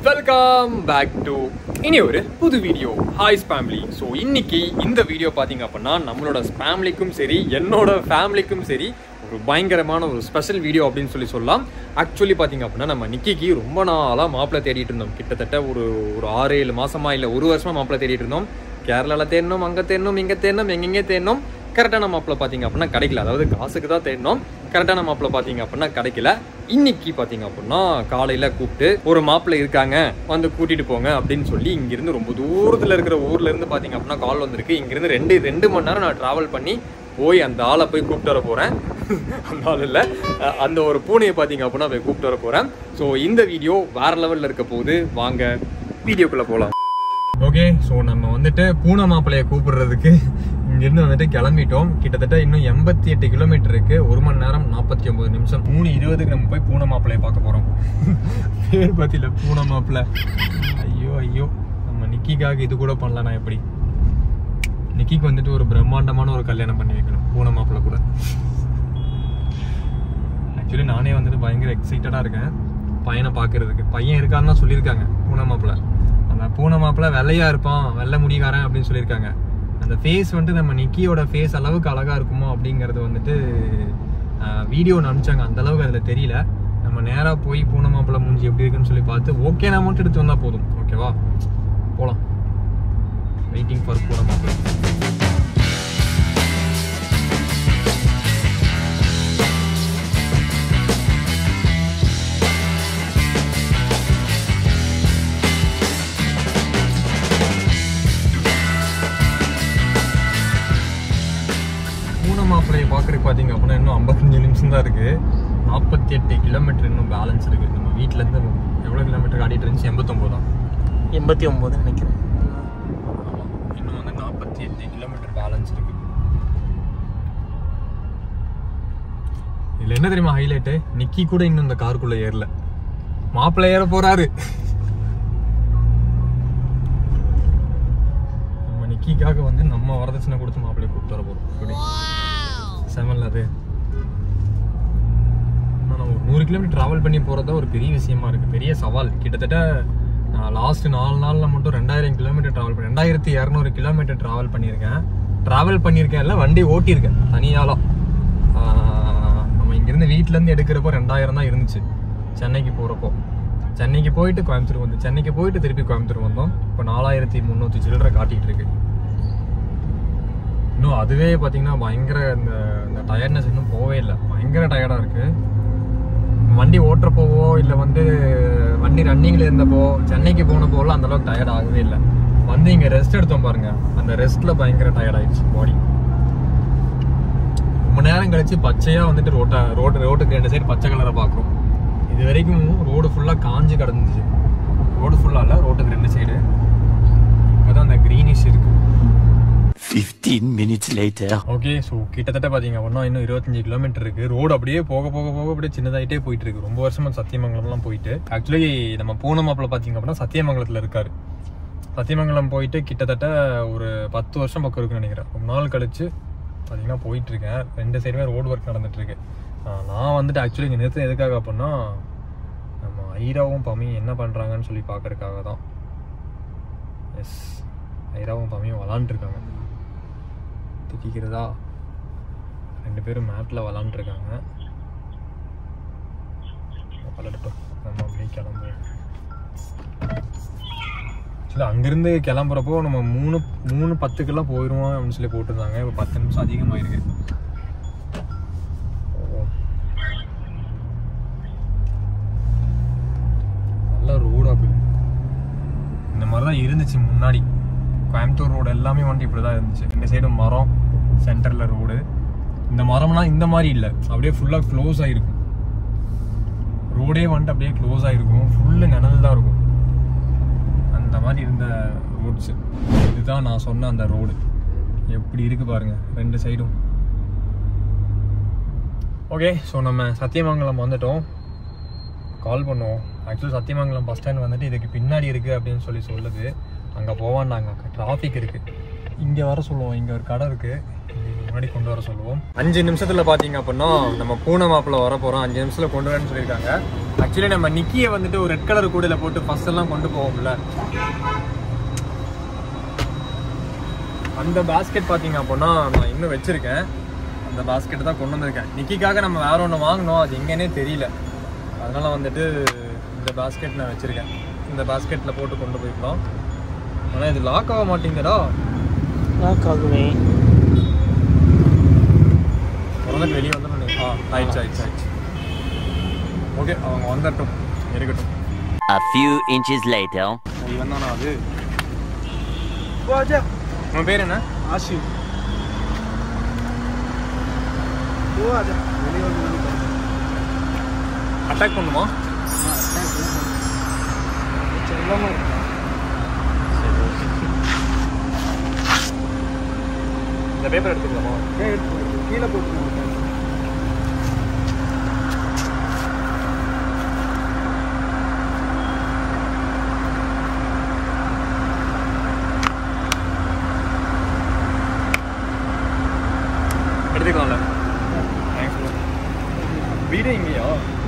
Welcome back to இனி ஒரு புது வீடியோ ஹாய் ஃபேமிலி ஸோ இன்னைக்கு இந்த வீடியோ பார்த்தீங்க அப்படின்னா நம்மளோட ஃபேமிலிக்கும் சரி என்னோட ஃபேமிலிக்கும் சரி ஒரு பயங்கரமான ஒரு ஸ்பெஷல் வீடியோ அப்படின்னு சொல்லி சொல்லலாம் ஆக்சுவலி பார்த்தீங்க அப்படின்னா நம்ம நிக்கிக்கு ரொம்ப நாளாக மாப்பிள்ளை தேடிட்டு இருந்தோம் கிட்டத்தட்ட ஒரு ஒரு ஆறு ஏழு மாசமா இல்லை ஒரு வருஷமா மாப்பிள்ளை தேடிட்டு இருந்தோம் கேரளாவில் தேடணும் அங்கே தேடணும் இங்கே தேடணும் எங்கெங்கே தேடணும் கரெக்டான மாப்பிள்ளை பார்த்தீங்க அப்படின்னா கிடைக்கல அதாவது காசுக்கு தான் தேடணும் கரெக்டான மாப்பிள்ளை பார்த்தீங்க அப்படின்னா கிடைக்கல இன்னைக்கு பார்த்தீங்க அப்படின்னா காலையில் கூப்பிட்டு ஒரு மாப்பிள்ளை இருக்காங்க வந்து கூட்டிட்டு போங்க அப்படின்னு சொல்லி இங்கிருந்து ரொம்ப தூரத்தில் இருக்கிற ஊர்ல இருந்து பார்த்தீங்க அப்படின்னா கால் வந்திருக்கு இங்கிருந்து ரெண்டு ரெண்டு மணி நேரம் நான் ட்ராவல் பண்ணி போய் அந்த ஆளை போய் கூப்பிட்டு வர போகிறேன் அந்த ஆள் இல்லை அஹ் அந்த ஒரு பூனையை பார்த்தீங்க அப்படின்னா போய் கூப்பிட்டு வர போகிறேன் ஸோ இந்த வீடியோ வேற லெவலில் இருக்க போகுது வாங்க வீடியோக்குள்ளே போகலாம் ஓகே ஸோ நம்ம வந்துட்டு பூனை மாப்பிள்ளையை கூப்பிடுறதுக்கு இங்கிருந்து வந்துட்டு கிளம்பிட்டோம் கிட்டத்தட்ட இன்னும் எண்பத்தி எட்டு கிலோமீட்டர் இருக்கு ஒரு மணி நேரம் நாற்பத்தி ஒன்பது நிமிஷம் மூணு இருபதுக்கு நம்ம போய் பூனை மாப்பிள்ளையை பார்க்க போறோம் பேர் பத்தியில பூனை மாப்பிள்ளை ஐயோ ஐயோ நம்ம நிக்கிக்காக இது கூட பண்ணலாம் எப்படி நிக்கிக்கு வந்துட்டு ஒரு பிரம்மாண்டமான ஒரு கல்யாணம் பண்ணி வைக்கணும் பூனை மாப்பிள்ளை கூட ஆக்சுவலி நானே வந்துட்டு பயங்கர எக்ஸைட்டடாக இருக்கேன் பையனை பார்க்கறதுக்கு பையன் இருக்கான்னு தான் சொல்லியிருக்காங்க பூனை மாப்பிள்ளை அந்த பூனை மாப்பிள்ளை வெள்ளையா இருப்பான் வெள்ளை முடிகாரன் அப்படின்னு சொல்லியிருக்காங்க அந்த ஃபேஸ் வந்துட்டு நம்ம நிக்கியோட ஃபேஸ் அளவுக்கு அழகா இருக்குமோ அப்படிங்கிறது வந்துட்டு வீடியோ அனுப்பிச்சாங்க அந்த அளவுக்கு அதில் தெரியல நம்ம நேராக போய் பூனை மாப்பிள்ளை மூஞ்சி எப்படி இருக்குன்னு சொல்லி பார்த்து ஓகே நான் மட்டும் எடுத்து வந்தால் போதும் ஓகேவா போகலாம் வெயிட்டிங் ஃபார் பூனை மாப்பிள்ளை பூனை மாப்பிள்ளையை பார்க்குறதுக்கு பார்த்தீங்க அப்படின்னா இன்னும் ஐம்பத்தஞ்சு நிமிஷம் தான் இருக்குது நாற்பத்தி எட்டு கிலோமீட்டர் இன்னும் பேலன்ஸ் இருக்குது நம்ம வீட்டிலேருந்து எவ்வளோ கிலோமீட்டர் ஆடிட்டு இருந்துச்சு எண்பத்தொம்போது தான் எண்பத்தி ஒம்பது நினைக்கிறேன் இன்னும் வந்து நாற்பத்தி எட்டு கிலோமீட்டர் பேலன்ஸ் இருக்குது இதில் என்ன தெரியுமா ஹைலைட்டு நிக்கி கூட இன்னும் இந்த காருக்குள்ளே ஏறல மாப்பிள்ளை ஏற போறாரு நம்ம நிக்கிக்காக வந்து நம்ம வரதட்சணை கொடுத்து மாப்பிள்ளையை கூப்பிட்டு வர போறோம் இப்படி செமல்ல அது ஆனா நம்ம ஒரு நூறு கிலோமீட்டர் ட்ராவல் பண்ணி போகிறது ஒரு பெரிய விஷயமா இருக்கு பெரிய சவால் கிட்டத்தட்ட நான் லாஸ்ட் நாலு நாளில் மட்டும் ரெண்டாயிரம் கிலோமீட்டர் ட்ராவல் பண்ணி ரெண்டாயிரத்தி இரநூறு கிலோமீட்டர் ட்ராவல் பண்ணியிருக்கேன் ட்ராவல் பண்ணியிருக்கேன் இல்லை வண்டி ஓட்டியிருக்கேன் தனியாலாம் ஆஹ் நம்ம இங்கேருந்து வீட்டிலேருந்து எடுக்கிறப்போ ரெண்டாயிரம் தான் இருந்துச்சு சென்னைக்கு போகிறப்போ சென்னைக்கு போயிட்டு கோயம்புத்தூர் வந்து சென்னைக்கு போயிட்டு திருப்பி கோயம்புத்தூர் வந்தோம் இப்போ நாலாயிரத்தி முந்நூற்றி சில்லறை காட்டிகிட்டு இருக்கு இன்னும் அதுவே பார்த்தீங்கன்னா பயங்கர இந்த இந்த டயர்ட்னஸ் இன்னும் போவே இல்லை பயங்கர டயர்டாக இருக்கு வண்டி ஓட்டுறப்போவோ இல்லை வந்து வண்டி ரன்னிங்கில் இருந்தப்போ சென்னைக்கு போனப்போலாம் அந்த அளவுக்கு டயர்ட் ஆகவே இல்லை வந்து இங்கே ரெஸ்ட் எடுத்தோம் பாருங்க அந்த ரெஸ்ட்டில் பயங்கர டயர்ட் ஆயிடுச்சு பாடி ரொம்ப நேரம் கழிச்சு பச்சையாக வந்துட்டு ரோட்டை ரோடு ரோட்டுக்கு ரெண்டு சைடு பச்சை கலரை பார்க்குறோம் இது வரைக்கும் ரோடு ஃபுல்லாக காஞ்சு கிடந்துச்சு ரோடு ஃபுல்லாக இல்லை ரோட்டுக்கு ரெண்டு சைடு இப்போதான் அந்த க்ரீனிஷ் இருக்கு 15 minutes later. ஓகே ஸோ கிட்டத்தட்ட பார்த்தீங்க அப்படின்னா இன்னும் இருபத்தஞ்சு கிலோமீட்டர் இருக்கு ரோடு அப்படியே போக போக போக அப்படியே சின்னதாயிட்டே போயிட்டு இருக்கு ரொம்ப வருஷமா சத்தியமங்கலம்லாம் போயிட்டு ஆக்சுவலி நம்ம பூனை மாப்பிள்ள பார்த்தீங்க அப்படின்னா சத்தியமங்கலத்தில் இருக்காரு சத்தியமங்கலம் போயிட்டு கிட்டத்தட்ட ஒரு பத்து வருஷம் பக்கம் இருக்குன்னு நினைக்கிறேன் ரொம்ப நாள் கழிச்சு பார்த்தீங்கன்னா போயிட்டு இருக்கேன் ரெண்டு சைடுமே ரோடு ஒர்க் நடந்துட்டு இருக்கு ஆஹ் நான் வந்துட்டு ஆக்சுவலி இங்கே நிறுத்த எதுக்காக அப்படின்னா நம்ம ஐராவும் பமியும் என்ன பண்ணுறாங்கன்னு சொல்லி பார்க்கறதுக்காக தான் எஸ் ஐராவும் பமியும் விளாண்டுருக்காங்க திட்டிக்கிறதா ரெண்டு பேரும் மேட்டில் விளாண்டுருக்காங்க விளாடட்டும் நம்ம அப்படியே கிளம்புவோம் ஆக்சுவலி அங்கேருந்து கிளம்புறப்போ நம்ம மூணு மூணு பத்துக்கெல்லாம் போயிடுவோம் அப்படின்னு சொல்லி போட்டிருந்தாங்க இப்போ பத்து நிமிஷம் அதிகமாயிருக்கு போவோம். நல்ல ரோடாக போகுது இந்த மாதிரி தான் இருந்துச்சு முன்னாடி கோயம்புத்தூர் ரோடு எல்லாமே வந்துட்டு இப்படி தான் இருந்துச்சு ரெண்டு சைடும் மரம் சென்டரில் ரோடு இந்த மரம்லாம் இந்த மாதிரி இல்லை அப்படியே ஃபுல்லாக க்ளோஸ் ஆகிருக்கும் ரோடே வந்துட்டு அப்படியே க்ளோஸ் ஆகிருக்கும் ஃபுல்லு நிழல் தான் இருக்கும் அந்த மாதிரி இருந்த ரோட்ஸ் இதுதான் நான் சொன்ன அந்த ரோடு எப்படி இருக்கு பாருங்க ரெண்டு சைடும் ஓகே ஸோ நம்ம சத்தியமங்கலம் வந்துட்டோம் கால் பண்ணுவோம் ஆக்சுவலி சத்தியமங்கலம் பஸ் ஸ்டாண்ட் வந்துட்டு இதுக்கு பின்னாடி இருக்குது அப்படின்னு சொல்லி சொல்லுது அங்கே போவான்னாங்க டிராஃபிக் இருக்குது இங்கே வர சொல்லுவோம் இங்கே ஒரு கடை இருக்குது முன்னாடி கொண்டு வர சொல்லுவோம் அஞ்சு நிமிஷத்தில் பார்த்தீங்க அப்படின்னா நம்ம பூனை மாப்பிள்ள வர போகிறோம் அஞ்சு நிமிஷத்தில் கொண்டு வரேன்னு சொல்லியிருக்காங்க ஆக்சுவலி நம்ம நிக்கியை வந்துட்டு ஒரு ரெட் கலர் கூடையில போட்டு ஃபர்ஸ்ட் எல்லாம் கொண்டு போவோம்ல அந்த பாஸ்கெட் பார்த்தீங்க அப்படின்னா நான் இன்னும் வச்சிருக்கேன் அந்த பாஸ்கெட் தான் கொண்டு வந்திருக்கேன் நிக்கிக்காக நம்ம வேற ஒன்று வாங்கினோம் அது எங்கன்னே தெரியல அதனால வந்துட்டு இந்த பாஸ்கெட் நான் வச்சிருக்கேன் இந்த பாஸ்கெட்டில் போட்டு கொண்டு போய்க்கலாம் ஆனால் இது லாக் ஆக மாட்டேங்குதா லாக் ஆகுமே உடனே வெளியே வந்து ஆ ஆயிடுச்சு ஆயிடுச்சு ஆயிடுச்சு ஓகே அவங்க வந்துட்டோம் இருக்கட்டும் A few inches later. இவன் தானா அது உன் பேர் என்ன ஆஷி ஓ அது வெளியே வந்து அட்டாக் பண்ணுமா செல்லமா இந்த பேப்பர் எடுத்துக்கலாமா கீழே போட்டு எடுத்துக்கலாம்ல தேங்க்ஸ் வீடு எங்கேயா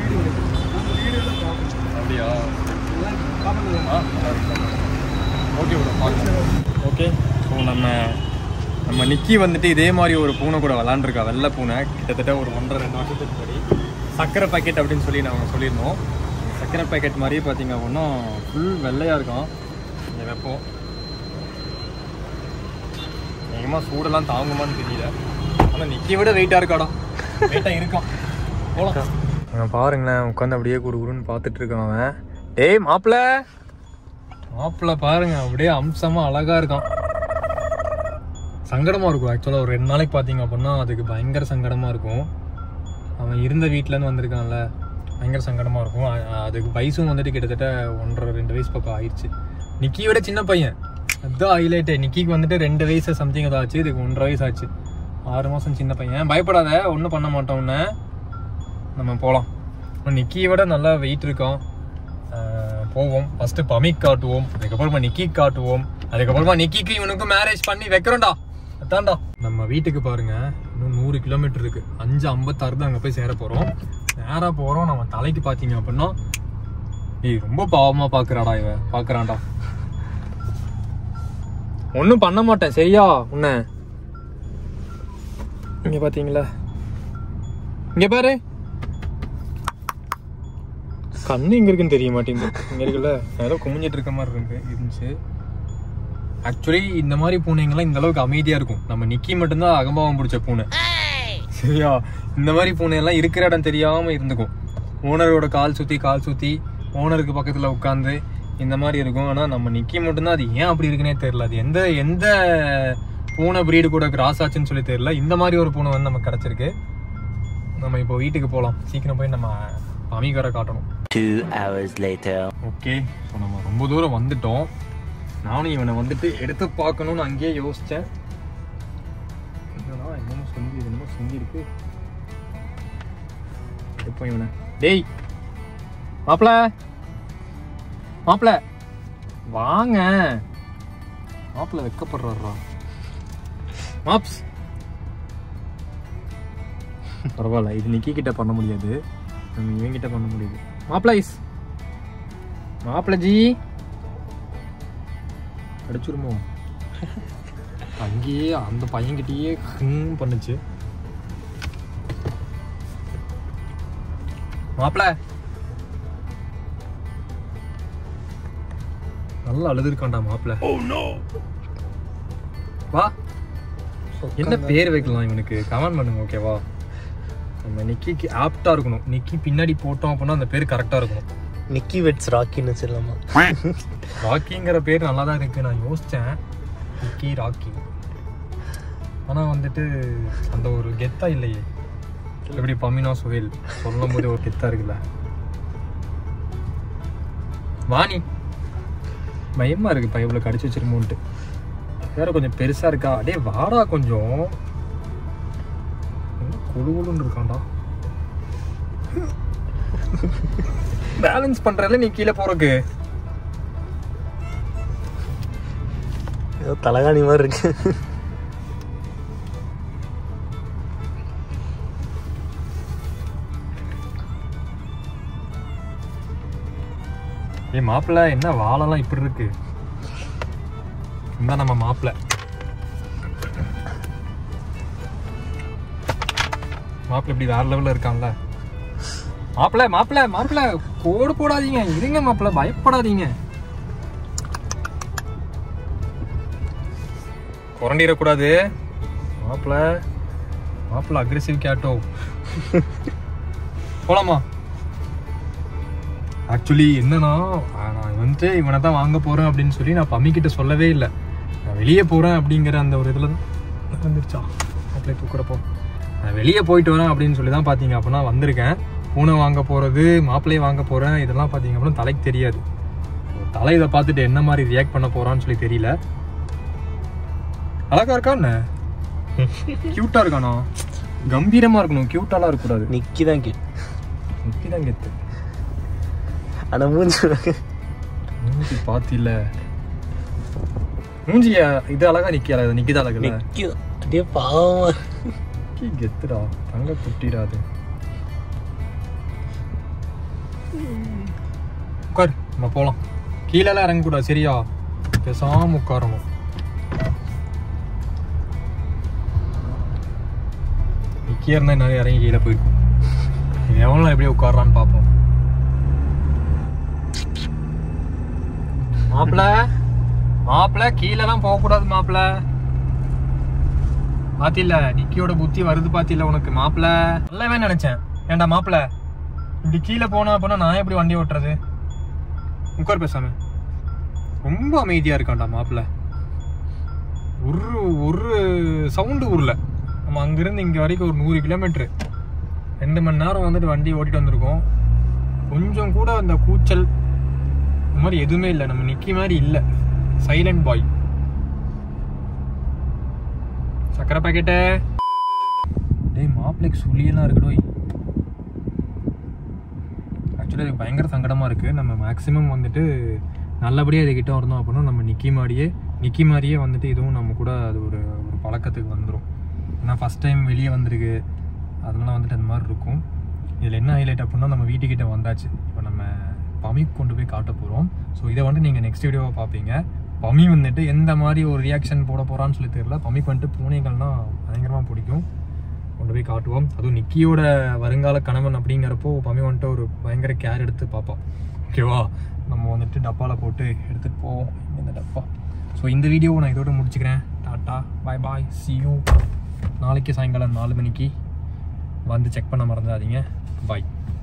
அப்படியா ஆ ஓகே ஓகே ஸோ நம்ம நம்ம நிக்கி வந்துட்டு இதே மாதிரி ஒரு பூனை கூட விளாண்டுருக்கா வெள்ளை பூனை கிட்டத்தட்ட ஒரு ஒன்றரை ரெண்டு வருஷத்துக்கு முன்னாடி சக்கரை பாக்கெட் அப்படின்னு சொல்லி நாங்கள் சொல்லியிருந்தோம் சக்கரை பாக்கெட் மாதிரி பார்த்தீங்க அப்படின்னா ஃபுல் வெள்ளையாக இருக்கும் இங்கே வைப்போம் அதிகமாக சூடெல்லாம் தாங்குமான்னு தெரியல ஆனால் நிக்கி விட வெயிட்டாக இருக்காடா வெயிட்டாக இருக்கான் போகலாம் அவன் பாருங்களேன் உட்காந்து அப்படியே குடு குடுன்னு பார்த்துட்டு இருக்கான் அவன் டேய் மாப்பிள்ள மாப்பிள்ள பாருங்க அப்படியே அம்சமா அழகா இருக்கான் சங்கடமா இருக்கும் ஆக்சுவலாக ஒரு ரெண்டு நாளைக்கு பார்த்தீங்க அப்படின்னா அதுக்கு பயங்கர சங்கடமா இருக்கும் அவன் இருந்த வீட்டிலேருந்து வந்திருக்கான்ல பயங்கர சங்கடமா இருக்கும் அ- அதுக்கு வயசும் வந்துட்டு கிட்டத்தட்ட ஒன்றரை ரெண்டு வயசு பக்கம் ஆயிடுச்சு நிக்கியை விட சின்ன பையன் அதுதான் ஹைலைட்டே நிக்கிக்கு வந்துட்டு ரெண்டு வயசு சம்திங் ஏதாச்சு இதுக்கு ஒன்றரை வயசு ஆச்சு ஆறு மாதம் சின்ன பையன் பயப்படாத ஒன்றும் பண்ண மாட்டோம் உன்னை நம்ம போகலாம் நிக்கியை விட நல்லா வெயிட் இருக்கான் ஆஹ் போவோம் ஃபர்ஸ்ட் பமிக் காட்டுவோம் அதுக்கப்புறமா நிக்கி காட்டுவோம் அதுக்கப்புறமா நிக்கிக்கு இவனுக்கும் மேரேஜ் பண்ணி வைக்கிறோம்டா அதான்டா நம்ம வீட்டுக்கு பாருங்க இன்னும் நூறு கிலோமீட்டர் இருக்கு அஞ்சு ஐம்பத்தாறு தான் அங்கே போய் சேர போறோம் நேரா போறோம் நம்ம தலைக்கு பார்த்தீங்க அப்படின்னா ஏய் ரொம்ப பாவமா பாக்குறாடா இவ பாக்குறான்டா ஒன்றும் பண்ண மாட்டேன் சரியா உன்னை இங்க பாத்தீங்களா இங்க பாரு கண்ணு எங்க இருக்குன்னு தெரிய மாட்டேங்குது இங்க இருக்குல்ல ஏதோ குமிஞ்சிட்டு இருக்க மாதிரி இருக்கு இருந்துச்சு ஆக்சுவலி இந்த மாதிரி பூனைங்கெல்லாம் இந்த அளவுக்கு அமைதியா இருக்கும் நம்ம நிக்கி மட்டும்தான் அகம்பாவம் பிடிச்ச பூனை சரியா இந்த மாதிரி பூனை எல்லாம் இருக்கிற இடம் தெரியாம இருந்துக்கும் ஓனரோட கால் சுத்தி கால் சுத்தி ஓனருக்கு பக்கத்துல உட்காந்து இந்த மாதிரி இருக்கும் ஆனா நம்ம நிக்கி மட்டும்தான் அது ஏன் அப்படி இருக்குன்னே தெரியல அது எந்த எந்த பூனை பிரீடு கூட கிராஸ் ஆச்சுன்னு சொல்லி தெரியல இந்த மாதிரி ஒரு பூனை வந்து நமக்கு கிடைச்சிருக்கு நம்ம இப்போ வீட்டுக்கு போகலாம் சீக்கிரம் போய் நம்ம அமீகரை காட்டணும் Two hours later. Okay so நம்ம ரொம்ப தூரம் வந்துட்டோம் நானும் இவனை வந்துட்டு எடுத்து பார்க்கணும்னு அங்கேயே யோசித்தேன் என்னடா என்னமோ சொங்கி இது என்னமோ சொங்கி இருக்கு எடுப்போம் இவனை டேய் மாப்பிள மாப்பிள வாங்க மாப்பிள வெக்கப்படுறாரா மாப்ஸ் பரவாயில்ல இது நிக்கி கிட்ட பண்ண முடியாது நம்ம இவன் கிட்ட பண்ண முடியுது மாப்பிளைஸ் மாப்பிள ஜி அடிச்சிருமோ அங்கேயே அந்த பையன்கிட்டயே ஹம் பண்ணுச்சு மாப்பிள நல்லா அழுதுருக்கான்டா மாப்பிள வா என்ன பேர் வைக்கலாம் இவனுக்கு கமெண்ட் பண்ணுங்க ஓகேவா நம்ம நிக்கிக்கு ஆப்டா இருக்கணும் நிக்கி பின்னாடி போட்டோம் அப்படின்னா அந்த பேர் கரெக்டா இருக்கணும் நிக்கி வெட்ஸ் ராக்கின்னு சொல்லலாமா ராக்கிங்கிற பேர் நல்லா தான் இருக்கு நான் யோசிச்சேன் நிக்கி ராக்கி ஆனா வந்துட்டு அந்த ஒரு கெத்தா இல்லையே எப்படி பமினா சுவேல் சொல்லும் போது ஒரு கெத்தா இருக்குல்ல வாணி பயமா இருக்கு பையவுல கடிச்சு வச்சிருமோன்ட்டு வேற கொஞ்சம் பெருசா இருக்கா அடே வாடா கொஞ்சம் என்ன குழு குழுன்னு இருக்கான்டா பேலன்ஸ் பண்றதுல நீ கீழே போறக்கு ஏதோ தலகாணி மாதிரி இருக்கு ஏய் மாப்பிள்ள என்ன வாழெல்லாம் இப்படி இருக்கு இந்த நம்ம மாப்பிள்ள மாப்பிள்ள இப்படி வேற லெவல்ல இருக்கான்ல மாப்பிள்ள மாப்பிள்ள மாப்பிள்ள கோடு போடாதீங்க இருங்க மாப்பிள்ள பயப்படாதீங்க குரண்டிடக்கூடாது மாப்பிள்ள மாப்பிள்ள அக்ரெசிவ் கேட்டோ போலாமா ஆக்சுவலி என்னன்னா ஆஹ் நான் வந்துட்டு இவனை தான் வாங்க போறேன் அப்படின்னு சொல்லி நான் பம்மி கிட்ட சொல்லவே இல்லை நான் வெளியே போறேன் அப்படிங்கிற அந்த ஒரு இதுல தான் வந்துருச்சா மாப்பிள்ளை தூக்குறப்போ நான் வெளியே போயிட்டு வரேன் அப்படின்னு சொல்லி தான் பார்த்தீங்க அப்படின்னா வந்திருக்கேன் பூனை வாங்க போறது மாப்பிள்ளையை வாங்க போறேன் இதெல்லாம் பார்த்தீங்க அப்படின்னா தலைக்கு தெரியாது தலை இதை பார்த்துட்டு என்ன மாதிரி ரியாக்ட் பண்ண போறான்னு சொல்லி தெரியல அழகா இருக்கா என்ன கியூட்டா இருக்கானா கம்பீரமா இருக்கணும் கியூட்டாலாம் இருக்கக்கூடாது நிக்கி தான் கே நிக்கி தான் கெத்து ஆனா மூஞ்சி மூஞ்சி பாத்தில மூஞ்சிய இது அழகா நிக்கி அழகா நிக்கிதா அழகுல நிக்கி அப்படியே பாவமா நிக்கி கெத்துடா தங்க குட்டிடாது உட்கார் நம்ம போலாம் கீழெல்லாம் இறங்கக்கூடாது சரியா பேசாம உட்காரணும் நிக்கியா இருந்தா நிறைய இறங்கி கீழே போயிருக்கும் இவன் எவ்வளோ எப்படி உட்கார்றான்னு பார்ப்போம் மாப்பிள மாப்பிள கீழெல்லாம் போகக்கூடாது மாப்பிள பாத்தில நிக்கியோட புத்தி வருது பாத்தில உனக்கு மாப்பிள நல்லாவே நினைச்சேன் ஏன்டா மாப்பிள இப்படி கீழே போனா அப்படின்னா நான் எப்படி வண்டி ஓட்டுறது உட்கார் பேசாம ரொம்ப அமைதியா இருக்கான்டா மாப்பிள ஒரு ஒரு சவுண்டு ஊர்ல நம்ம அங்கிருந்து இங்க வரைக்கும் ஒரு நூறு கிலோமீட்டரு ரெண்டு மணி நேரம் வந்துட்டு வண்டி ஓட்டிட்டு வந்திருக்கோம் கொஞ்சம் கூட அந்த கூச்சல் இந்த மாதிரி எதுவுமே இல்லை நம்ம நிக்கி மாதிரி இல்லை சைலண்ட் பாய் சக்கரை பாக்கெட்டு டேய் மாப்பிளைக்கு சுழியெல்லாம் இருக்குடோய் ஆக்சுவலி அது பயங்கர சங்கடமாக இருக்குது நம்ம மேக்ஸிமம் வந்துட்டு நல்லபடியாக இதுகிட்ட இருந்தோம் அப்படின்னா நம்ம நிக்கி மாதிரியே நிக்கி மாதிரியே வந்துட்டு இதுவும் நம்ம கூட அது ஒரு ஒரு பழக்கத்துக்கு வந்துடும் ஏன்னா ஃபஸ்ட் டைம் வெளியே வந்திருக்கு அதனால வந்துட்டு அந்த மாதிரி இருக்கும் இதில் என்ன ஹைலைட் அப்படின்னா நம்ம வீட்டுக்கிட்ட வந்தாச்சு இப்போ நம்ம பமிக்கு கொண்டு போய் காட்ட போகிறோம் ஸோ இதை வந்து நீங்கள் நெக்ஸ்ட் வீடியோவை பார்ப்பீங்க பமி வந்துட்டு எந்த மாதிரி ஒரு ரியாக்ஷன் போட போகிறான்னு சொல்லி தெரியல பமிக்கு வந்துட்டு பூனைகள்னா பயங்கரமாக பிடிக்கும் கொண்டு போய் காட்டுவோம் அதுவும் நிக்கியோட வருங்கால கணவன் அப்படிங்கிறப்போ பமி வந்துட்டு ஒரு பயங்கர கேர் எடுத்து பார்ப்போம் ஓகேவா நம்ம வந்துட்டு டப்பாவில் போட்டு எடுத்துகிட்டு போவோம் இந்த டப்பா ஸோ இந்த வீடியோவை நான் இதோட முடிச்சுக்கிறேன் tata bye bye see you நாளைக்கு சாயங்காலம் நாலு மணிக்கு வந்து செக் பண்ண மறந்துடாதீங்க பாய்